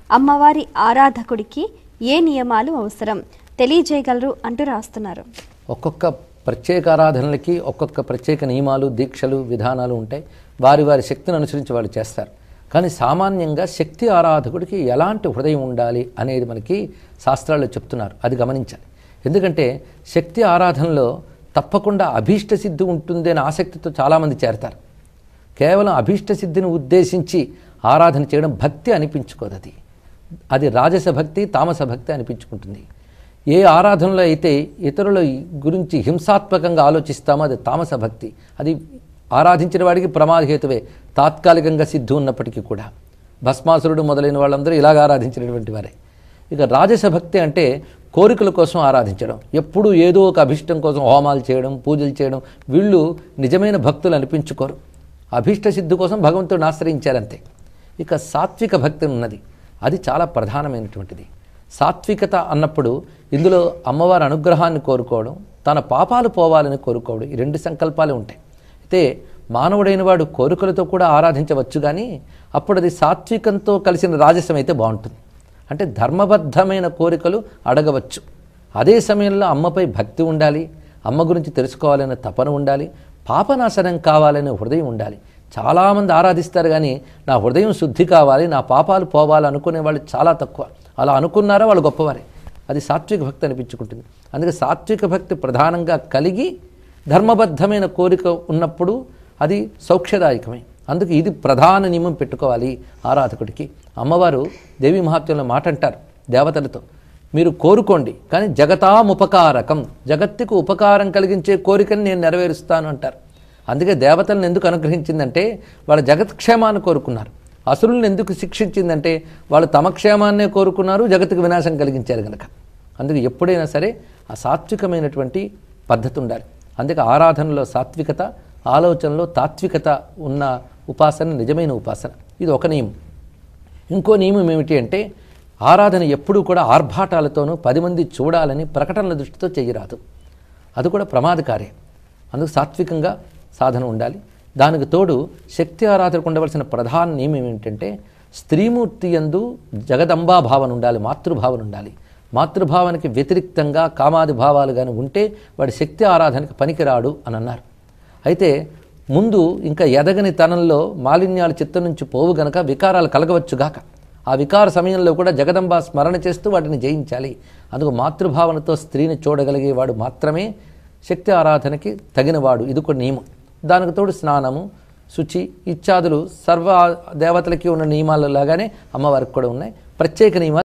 అమ్మవారి ఆరాధకుడికి ఏ నియమాలు అవసరం తెలియజేయగలరు అంటూ రాస్తున్నారు ఒక్కొక్క ప్రత్యేక ఆరాధనలకి ఒక్కొక్క ప్రత్యేక నియమాలు దీక్షలు విధానాలు ఉంటాయి వారి వారి శక్తిని అనుసరించి వాళ్ళు చేస్తారు కానీ సామాన్యంగా శక్తి ఆరాధకుడికి ఎలాంటి హృదయం ఉండాలి అనేది మనకి శాస్త్రాల్లో చెప్తున్నారు అది గమనించాలి ఎందుకంటే శక్తి ఆరాధనలో తప్పకుండా అభీష్ట సిద్ధి ఉంటుంది అనే ఆసక్తితో చాలామంది చేరతారు కేవలం అభీష్ట సిద్ధిని ఉద్దేశించి ఆరాధన చేయడం భక్తి అనిపించుకోదు అది అది రాజస భక్తి తామస భక్తి అనిపించుకుంటుంది ఏ ఆరాధనలో అయితే ఇతరుల గురించి హింసాత్మకంగా ఆలోచిస్తామో అది తామస భక్తి అది ఆరాధించిన వాడికి ప్రమాదహేతువే తాత్కాలికంగా సిద్ధి ఉన్నప్పటికీ కూడా భస్మాసురుడు మొదలైన వాళ్ళందరూ ఇలాగ ఆరాధించినటువంటి వారే ఇక రాజస భక్తి అంటే కోరికల కోసం ఆరాధించడం ఎప్పుడూ ఏదో ఒక అభిష్టం కోసం హోమాలు చేయడం పూజలు చేయడం వీళ్ళు నిజమైన భక్తులు అనిపించుకోరు అభీష్ట సిద్ధి కోసం భగవంతుడిని ఆశ్రయించారంతే ఇక సాత్విక భక్తి ఉన్నది అది చాలా ప్రధానమైనటువంటిది సాత్వికత అన్నప్పుడు ఇందులో అమ్మవారి అనుగ్రహాన్ని కోరుకోవడం తన పాపాలు పోవాలని కోరుకోవడం ఈ రెండు సంకల్పాలే ఉంటాయి అయితే మానవుడైన వాడు కోరికలతో కూడా ఆరాధించవచ్చు కానీ అప్పుడు అది సాత్వికంతో కలిసిన రాజసం అయితే బాగుంటుంది అంటే ధర్మబద్ధమైన కోరికలు అడగవచ్చు అదే సమయంలో అమ్మపై భక్తి ఉండాలి అమ్మ గురించి తెలుసుకోవాలనే తపన ఉండాలి పాపనాశనం కావాలనే హృదయం ఉండాలి చాలామంది ఆరాధిస్తారు కానీ నా హృదయం శుద్ధి కావాలి నా పాపాలు పోవాలి అనుకునే వాళ్ళు చాలా తక్కువ అలా అనుకున్నారా వాళ్ళు గొప్పవారే అది సాత్విక భక్తి అనిపించుకుంటుంది అందుకే సాత్విక భక్తి ప్రధానంగా కలిగి ధర్మబద్ధమైన కోరిక ఉన్నప్పుడు అది సౌఖ్యదాయకమే అందుకే ఇది ప్రధాన నియమం పెట్టుకోవాలి ఆరాధకుడికి అమ్మవారు దేవి మహాత్మ్యంలో మాట అంటారు దేవతలతో మీరు కోరుకోండి కానీ జగతాముపకారకం జగత్తుకు ఉపకారం కలిగించే కోరికని నేను నెరవేరుస్తాను అంటారు అందుకే దేవతలను ఎందుకు అనుగ్రహించిందంటే వాళ్ళ జగత్క్షేమాన్ని కోరుకున్నారు అసురులను ఎందుకు శిక్షించిందంటే వాళ్ళు తమ క్షేమాన్నే కోరుకున్నారు జగత్తుకు వినాశం కలిగించారు కనుక అందుకే ఎప్పుడైనా సరే ఆ సాత్వికమైనటువంటి పద్ధతి ఉండాలి అందుకే ఆరాధనలో సాత్వికత ఆలోచనలో తాత్వికత ఉన్న ఉపాసన నిజమైన ఉపాసన ఇది ఒక నియమం ఇంకో నియమం ఏమిటి అంటే ఆరాధన ఎప్పుడూ కూడా ఆర్భాటాలతోనూ పది మంది చూడాలని ప్రకటనల దృష్టితో చేయరాదు అది కూడా ప్రమాదకారే అందుకు సాత్వికంగా సాధన ఉండాలి దానికి తోడు శక్తి ఆరాధనకు ఉండవలసిన ప్రధాన నియమం ఏమిటంటే స్త్రీమూర్తి యందు జగదంబా భావన ఉండాలి మాతృభావన ఉండాలి మాతృభావనకి వ్యతిరిక్తంగా కామాది భావాలు కానీ ఉంటే వాడి శక్తి ఆరాధనకి పనికిరాడు అని అన్నారు అయితే ముందు ఇంకా ఎదగని తనంలో మాలిన్యాలు చిత్తం నుంచి పోవు గనక వికారాలు కలగవచ్చుగాక ఆ వికార సమయంలో కూడా జగదంబ స్మరణ చేస్తూ వాటిని జయించాలి అందుకు మాతృభావనతో స్త్రీని చూడగలిగేవాడు మాత్రమే శక్తి ఆరాధనకి తగినవాడు ఇది ఒక నియమం దానికి తోడు స్నానము శుచి ఇత్యాదులు సర్వ దేవతలకి ఉన్న నియమాలలాగానే అమ్మవారికి కూడా ఉన్నాయి ప్రత్యేక నియమాలు